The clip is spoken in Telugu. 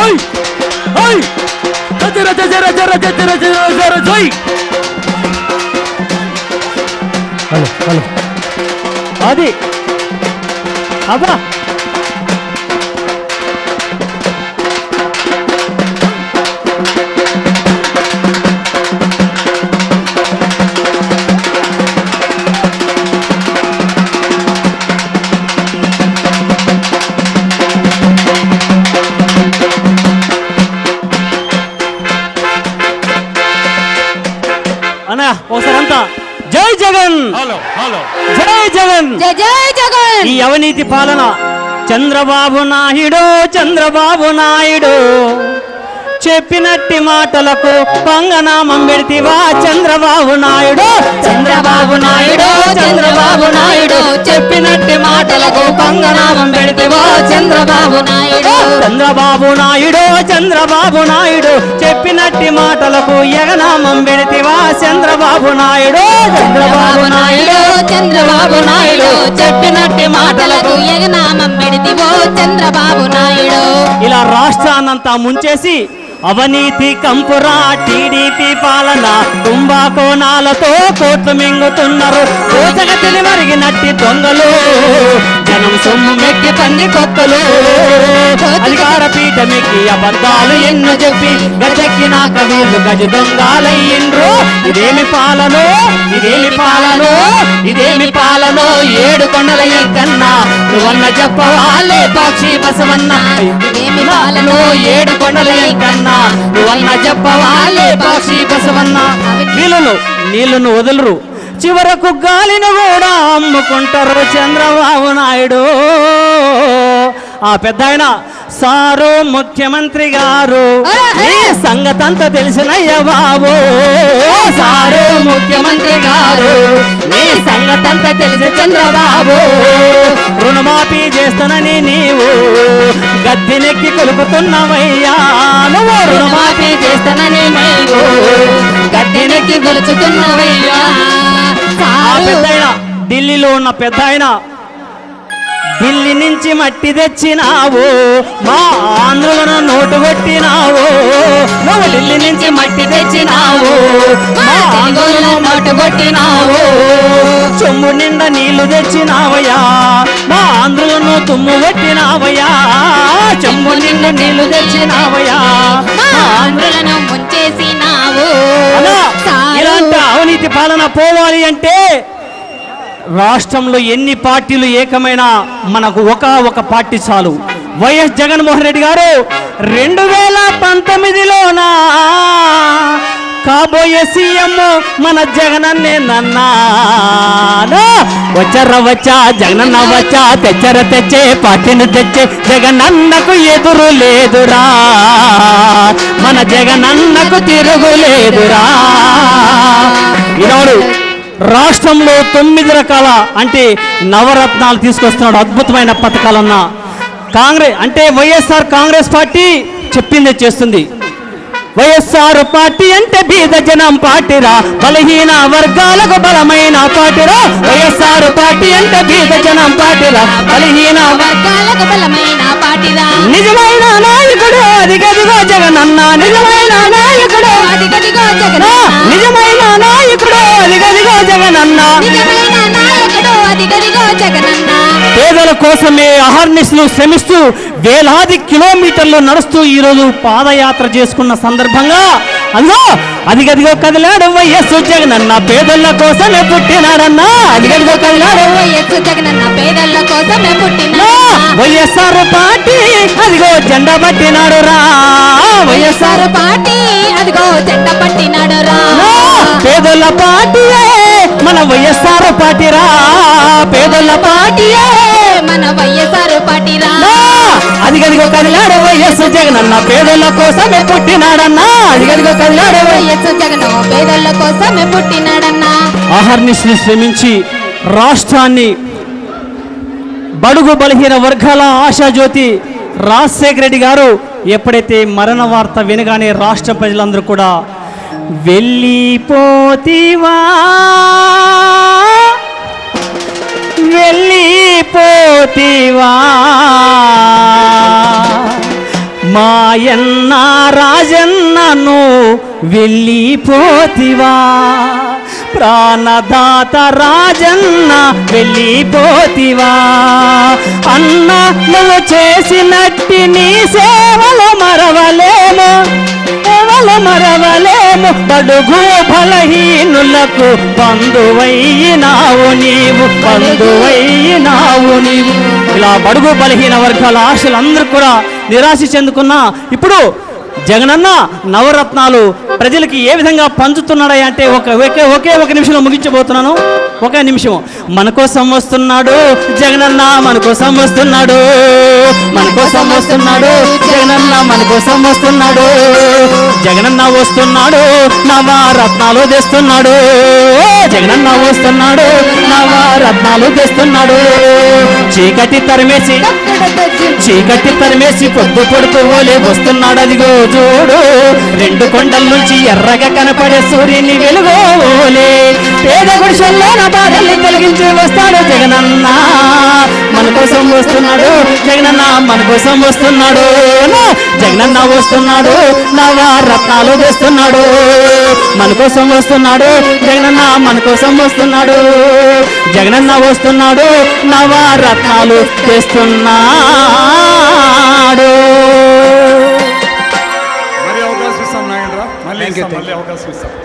ఓయ్ ఓయ్ జర జర జర జర జర జర జోయ్ హలో హలో అది అబ్బా అన్న ఒకసారి అంతా జై జగన్ హలో హలో జై జగన్ జై జై జగన్ ఈ అవినీతి పాలన చంద్రబాబు నాయుడు చంద్రబాబు నాయుడు చెప్పినట్టి మాటలకు పంగనామం పెడితివా చంద్రబాబు నాయుడు చంద్రబాబు నాయుడు చంద్రబాబు నాయుడు చెప్పినట్టి మాటలకు పంగనామం పెడితివా చంద్రబాబు నాయుడు చంద్రబాబు నాయుడు చంద్రబాబు నాయుడు చెప్పినట్టి మాటలకు ఎగనామం పెడితివా చంద్రబాబు నాయుడు చంద్రబాబు నాయుడు చంద్రబాబు నాయుడు చెప్పినట్టి మాటలకు ఎగనామం పెడితివో చంద్రబాబు నాయుడు ఇలా రాష్ట్రాన్నంతా ముంచేసి అవినీతి కంపురా టీడీపీ పాలన కుంభకోణాలతో కోట్లు మింగుతున్నారు కోతగతిని మరిగినట్టి దొంగలు జనం సొమ్ము మెక్కి పంది కొత్తలు అధికార పీఠమెక్కి అబద్ధాలు ఎన్ను చెప్పి గజెక్కినాక వీళ్ళు గజ దొంగాలయ్యిండ్రు ఇదేమి పాలనో ఇదేమి పాలనో ఇదేమి పాలనో ఏడు కొండల కన్నా నువ్వన్న చెప్పవాలే పాక్షి బసవన్న ఇదేమి పాలనో ఏడు కొండల కన్నా నువ్వన్న చెప్పవాలే పాక్షి బసవన్న నీళ్ళను నీళ్ళను వదలరు చివరకు గాలిని కూడా అమ్ముకుంటారు చంద్రబాబు నాయుడు ఆ పెద్ద ఆయన సారు ముఖ్యమంత్రి గారు ఈ సంగతంతా తెలిసినయ్య బాబు సారు ముఖ్యమంత్రి గారు నీ సంగతంతా తెలిసి చంద్రబాబు రుణమాఫీ చేస్తానని నీవు గద్దెనెక్కి కొలుపుతున్నావయ్యా నువ్వు రుణమాఫీ చేస్తానని నీవు గద్దెనెక్కి కొలుచుతున్నావయ్యా ఆ పెద్ద ఢిల్లీలో ఉన్న పెద్ద ఆయన ఢిల్లీ నుంచి మట్టి తెచ్చినావు మా ఆంధ్రులను నోటు కొట్టినావు నువ్వు ఢిల్లీ నుంచి మట్టి తెచ్చినావు మా ఆంధ్రులను నోటు కొట్టినావు చెమ్ము నిండా నీళ్లు తెచ్చినావయ్యా మా ఆంధ్రులను తుమ్ము కొట్టినావయ్యా చెమ్ము నిండా నీళ్లు తెచ్చినావయ్యా మా ఆంధ్రులను ముంచేసినావు అలా సారు. ఇలాంటి అవినీతి పాలన పోవాలి అంటే రాష్ట్రంలో ఎన్ని పార్టీలు ఏకమైనా మనకు ఒక ఒక పార్టీ చాలు వైఎస్ జగన్మోహన్ రెడ్డి గారు రెండు వేల పంతొమ్మిదిలోనా కాబోయే సీఎం మన జగనన్నే నన్నాను వచ్చర వచ్చా జగనన్న వచ్చా తెచ్చర తెచ్చే పార్టీని తెచ్చే జగనన్నకు ఎదురు లేదురా మన జగనన్నకు తిరుగులేదురా ఈనాడు రాష్ట్రంలో తొమ్మిది రకాల అంటే నవరత్నాలు తీసుకొస్తున్నాడు అద్భుతమైన పథకాలన్న కాంగ్రెస్ అంటే వైఎస్ఆర్ కాంగ్రెస్ పార్టీ చెప్పిందే చేస్తుంది వైఎస్ఆర్ పార్టీ అంటే బీద జనం పార్టీరా బలహీన వర్గాలకు బలమైన పార్టీరా వైఎస్ఆర్ పార్టీ అంటే బీద జనం పార్టీరా బలహీన వర్గాలకు బలమైన పాటిరా నిజమైన నాయకుడు అదిగదిగో జగనన్న నిజమైన నాయకుడు అదిగదిగో ఆ, జగనన్న నిజమైన నాయకుడు అదిగదిగో జగనన్న నిజమైన నాయకుడు అదిగదిగో జగనన్న పేదల కోసమే అహర్నిశలు శ్రమిస్తూ వేలాది కిలోమీటర్లు నడుస్తూ ఈ రోజు పాదయాత్ర చేసుకున్న సందర్భంగా అందులో అదిగదిగో కదిలాడు వైఎస్ జగనన్న పేదల కోసమే పుట్టినాడన్నా అదిగదిగో కదిలాడు వైఎస్ జగనన్న పేదల కోసమే పుట్టిన నా వైఎస్ఆర్ పార్టీ అదిగో జెండా పట్టినాడు రా వైఎస్ఆర్ వైఎస్ఆర్ పార్టీ అదిగో జెండా పట్టినాడు రా నా పేదల పార్టీయే మన వైఎస్ఆర్ పార్టీ రా పేదల పార్టీయే మన వైఎస్ఆర్ పార్టీ రా నా అదిగదిగో కదిలాడు వైఎస్ జగనన్న పేదల కోసమే పుట్టినాడన్నా అదిగదిగో కదిలాడు వైఎస్ వైఎస్ జగన్ పేదల కోసమే పుట్టినాడన్నా ఆహర్నిశలు శ్రమించి రాష్ట్రాన్ని బడుగు బలహీన వర్గాల ఆశాజ్యోతి రాజశేఖర రెడ్డి గారు ఎప్పుడైతే మరణ వార్త వినగానే రాష్ట్ర ప్రజలందరూ కూడా వెళ్ళిపోతివా వెళ్ళిపోతివా మాయన్న రాజన్నను వెళ్ళిపోతివా ప్రాణదాత రాజన్న వెళ్ళిపోతివా అన్న నువ్వు చేసినట్టి నీ సేవలు మరవలేము సేవలు మరవలేము బడుగు బలహీనులకు బంధువైనావు నీవు బంధువైనావు నీవు ఇలా బడుగు బలహీన వర్గాల ఆశలందరూ కూడా నిరాశ చెందుకున్నా ఇప్పుడు జగనన్న నవరత్నాలు ప్రజలకి ఏ విధంగా పంచుతున్నాడా అంటే ఒక ఒకే ఒకే ఒక నిమిషంలో ముగించబోతున్నాను ఒకే నిమిషం మన కోసం వస్తున్నాడు జగనన్న మన కోసం వస్తున్నాడు మన కోసం వస్తున్నాడు జగనన్న మన కోసం వస్తున్నాడు జగనన్న వస్తున్నాడు నవరత్నాలు తెస్తున్నాడు జగనన్న వస్తున్నాడు నవరత్నాలు తెస్తున్నాడు చీకటి తరిమేసి చీకటి తరిమేసి పొద్దు పొడుతూ ఓలే వస్తున్నాడు అదిగో చూడు రెండు కొండల నుంచి ఎర్రగా కనపడే సూర్యుని వెలుగో ఓలే పేద గుడిసెల్లో నా బాధల్ని తొలగించి వస్తాడు జగనన్న మన కోసం వస్తున్నాడు జగనన్న మన కోసం వస్తున్నాడు జగనన్న వస్తున్నాడు నవరత్నాలు తెస్తున్నాడు మన కోసం వస్తున్నాడు జగనన్న మన కోసం వస్తున్నాడు జగనన్న వస్తున్నాడు నవరత్నాలు తెస్తున్నాడు మరి అవకాశం ఇస్తాం నాగేంద్ర మళ్ళీ ఇస్తాం, మళ్ళీ అవకాశం ఇస్తాం